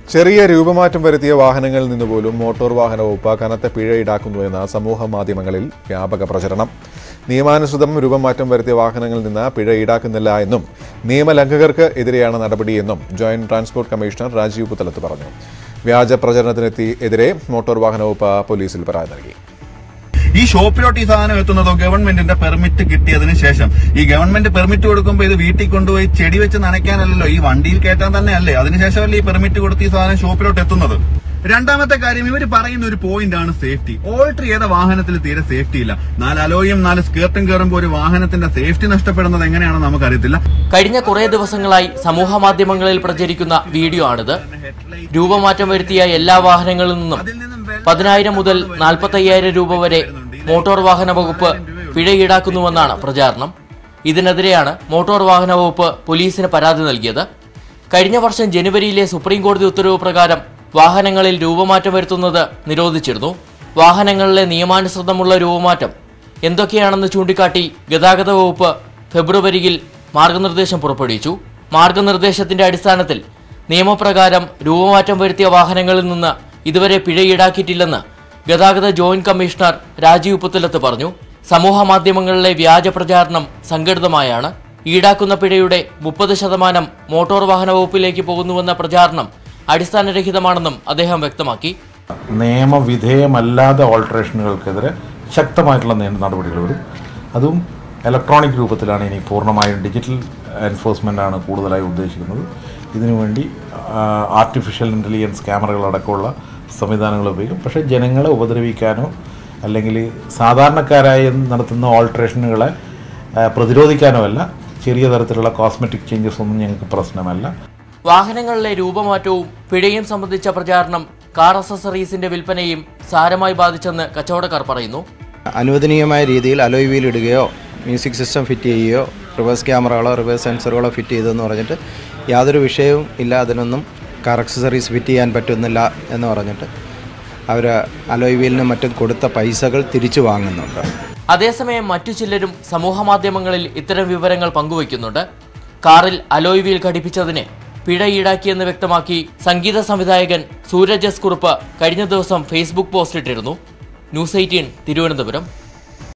ചെറിയ രൂപമാറ്റം വരുത്തിയ വാഹനങ്ങളിൽ നിന്ന് പോലും മോട്ടോർ വാഹന വകുപ്പ് കനത്ത പിഴ ഈടാക്കുന്നുവെന്ന സമൂഹ മാധ്യമങ്ങളിൽ വ്യാപക പ്രചരണം നിയമാനുസൃതം രൂപമാറ്റം വരുത്തിയ വാഹനങ്ങളിൽ നിന്ന് പിഴ ഈടാക്കുന്നില്ല എന്നും നിയമലംഘകർക്ക് എതിരെയാണ് നടപടിയെന്നും joint transport commissioner Rajeev Puthalath പറഞ്ഞു വ്യാജ പ്രചരണത്തിനെത്തി എതിരെ മോട്ടോർ വാഹന വകുപ്പ് പോലീസിൽ പരാതി നൽകി ഈ ഷോപ്പിലോട്ട് ഈ സാധനം എത്തുന്നതോ ഗവൺമെന്റിന്റെ പെർമിറ്റ് കിട്ടിയതിന് ശേഷം ഈ ഗവൺമെന്റ് പെർമിറ്റ് കൊടുക്കുമ്പോൾ ഇത് വീട്ടിൽ കൊണ്ടുപോയി ചെടി വെച്ച് നനയ്ക്കാനല്ലല്ലോ ഈ വണ്ടിയിൽ കയറ്റാൻ തന്നെ അല്ലേ അതിനുശേഷമല്ലേ ഈ പെർമിറ്റ് കൊടുത്ത് ഈ സാധനം ഷോപ്പിലോട്ട് എത്തുന്നത് രണ്ടാമത്തെ കാര്യം ഇവർ പറയുന്ന ഒരു പോയിന്റ് ആണ് സേഫ്റ്റി ഓൾട്ടർ ചെയ്ത വാഹനത്തിൽ തീരെ സേഫ്റ്റി ഇല്ല നാല് അലോയും നാല് സ്കേർട്ടും കയറുമ്പോൾ ഒരു വാഹനത്തിന്റെ സേഫ്റ്റി നഷ്ടപ്പെടുന്നത് എങ്ങനെയാണെന്ന് നമുക്കറിയത്തില്ല കഴിഞ്ഞ കുറേ ദിവസങ്ങളായി സമൂഹ മാധ്യമങ്ങളിൽ പ്രചരിക്കുന്ന വീഡിയോ ആണിത് രൂപമാറ്റം വരുത്തിയ എല്ലാ വാഹനങ്ങളിൽ നിന്നും പതിനായിരം മുതൽ നാൽപ്പത്തയ്യായിരം രൂപ വരെ മോട്ടോർ വാഹന വകുപ്പ് പിഴ ഈടാക്കുന്നുവെന്നാണ് പ്രചാരണം ഇതിനെതിരെയാണ് മോട്ടോർ വാഹന വകുപ്പ് പോലീസിന് പരാതി നൽകിയത് കഴിഞ്ഞ വർഷം ജനുവരിയിലെ സുപ്രീം കോടതി ഉത്തരവ് പ്രകാരം വാഹനങ്ങളിൽ രൂപമാറ്റം വരുത്തുന്നത് നിരോധിച്ചിരുന്നു വാഹനങ്ങളിലെ നിയമാനുസൃതമുള്ള രൂപമാറ്റം എന്തൊക്കെയാണെന്ന് ചൂണ്ടിക്കാട്ടി ഗതാഗത വകുപ്പ് ഫെബ്രുവരിയിൽ മാർഗനിർദ്ദേശം പുറപ്പെടുവിച്ചു മാർഗനിർദ്ദേശത്തിന്റെ അടിസ്ഥാനത്തിൽ നിയമപ്രകാരം രൂപമാറ്റം വരുത്തിയ വാഹനങ്ങളിൽ നിന്ന് ഇതുവരെ പിഴ ഈടാക്കിയിട്ടില്ലെന്ന് ഗതാഗത ജോയിന്റ് കമ്മീഷണർ രാജീവ് പുത്തലത്ത് പറഞ്ഞു സമൂഹ മാധ്യമങ്ങളിലെ വ്യാജ പ്രചാരണം സംഘടിതമായാണ് ഈടാക്കുന്ന പിഴയുടെ മുപ്പത് ശതമാനം മോട്ടോർ വാഹന വകുപ്പിലേക്ക് പോകുന്നുവെന്ന പ്രചാരണം അടിസ്ഥാനരഹിതമാണെന്നും അദ്ദേഹം വ്യക്തമാക്കി നിയമവിധേയമല്ലാത്ത ഓൾട്ടറേഷനുകൾക്കെതിരെ ശക്തമായിട്ടുള്ള നിയമ നടപടികൾ വരും അതും ഇലക്ട്രോണിക് രൂപത്തിലാണ് ഇനി പൂർണ്ണമായും ഡിജിറ്റൽ എൻഫോഴ്സ്മെൻ്റ് ആണ് കൂടുതലായി ഉദ്ദേശിക്കുന്നത് ഇതിനുവേണ്ടി ആർട്ടിഫിഷ്യൽ ഇൻ്റലിജൻസ് ക്യാമറകളടക്കമുള്ള സംവിധാനങ്ങൾ ഉപയോഗിക്കും പക്ഷേ ജനങ്ങളെ ഉപദ്രവിക്കാനോ അല്ലെങ്കിൽ സാധാരണക്കാരായി നടത്തുന്ന ഓൾട്ടറേഷനുകളെ ആ, പ്രതിരോധിക്കാനോ അല്ല ചെറിയ തരത്തിലുള്ള കോസ്മെറ്റിക് ചേഞ്ചസ് ഒന്നും ഞങ്ങൾക്ക് പ്രശ്നമല്ല വാഹനങ്ങളിലെ രൂപമാറ്റവും പിഴയും സംബന്ധിച്ച പ്രചാരണം കാർ അസസറീസിന്റെ വിൽപ്പനയും സാരമായി ബാധിച്ചെന്ന് കച്ചവടക്കാർ പറയുന്നു അനുവദനീയമായ രീതിയിൽ അലോയ് വീൽ ഇടുകയോ മ്യൂസിക് സിസ്റ്റം ഫിറ്റ് ചെയ്യുകയോ റിവേഴ്സ് ക്യാമറകളോ റിവേഴ്സ് സെൻസറുകളോ ഫിറ്റ് ചെയ്തെന്ന് പറഞ്ഞിട്ട് യാതൊരു വിഷയവും ഇല്ല അതിനൊന്നും കാർ അക്സസറീസ് ഫിറ്റ് ചെയ്യാൻ പറ്റുന്നില്ല എന്ന് പറഞ്ഞിട്ട് അവർ അലോയ് വീലിനും മറ്റും കൊടുത്ത പൈസകൾ തിരിച്ചു വാങ്ങുന്നുണ്ട് അതേസമയം മറ്റു ചിലരും സമൂഹമാധ്യമങ്ങളിൽ ഇത്തരം വിവരങ്ങൾ പങ്കുവയ്ക്കുന്നുണ്ട് കാറിൽ അലോയ് വീൽ ഘടിപ്പിച്ചതിന് പിഴ ഈടാക്കിയെന്ന് വ്യക്തമാക്കി സംഗീത സംവിധായകൻ സൂരജ് എസ് കുറുപ്പ് കഴിഞ്ഞ ദിവസം ഫേസ്ബുക്ക് പോസ്റ്റ് ഇട്ടിരുന്നു ന്യൂസ് എയ്റ്റീൻ തിരുവനന്തപുരം